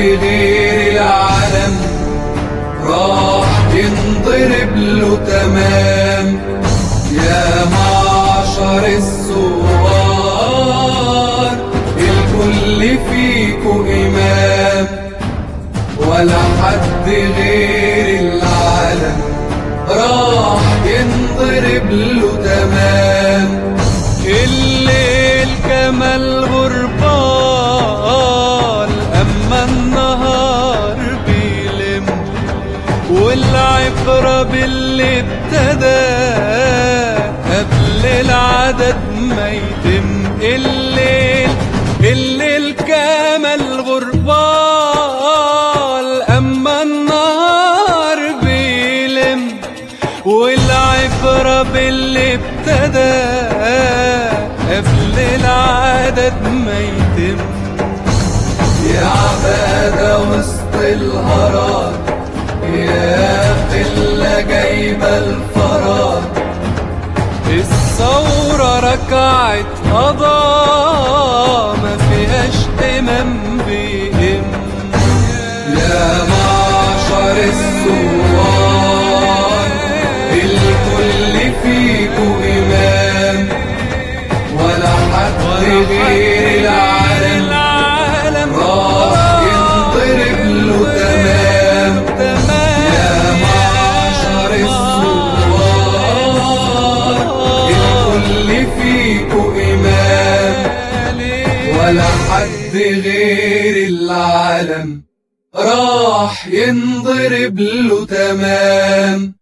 غير العالم راح ينضرب له تمام يا معشر الثوار الكل فيكو إمام ولا حد غير العالم راح ينضرب له تمام الليل كما الغربال أما النهار بيلم والعبرة باللي ابتدى قبل العدد ما يتم الليل الليل كما الغربال أما النهار بيلم والعبرة باللي ابتدى قبل العدد ما يتم يا عبادة وسط الهرات يا قلة جايبة الفرات الثورة ركعت قضاء ما فيهاش إمام بيهم يا معشر الثوار الكل فيكو إمام ولا حد غير العالم العالم راح ينضرب له تمام يا معشر الثوار الكل فيكو إمام ولا حد غير العالم راح ينضرب له تمام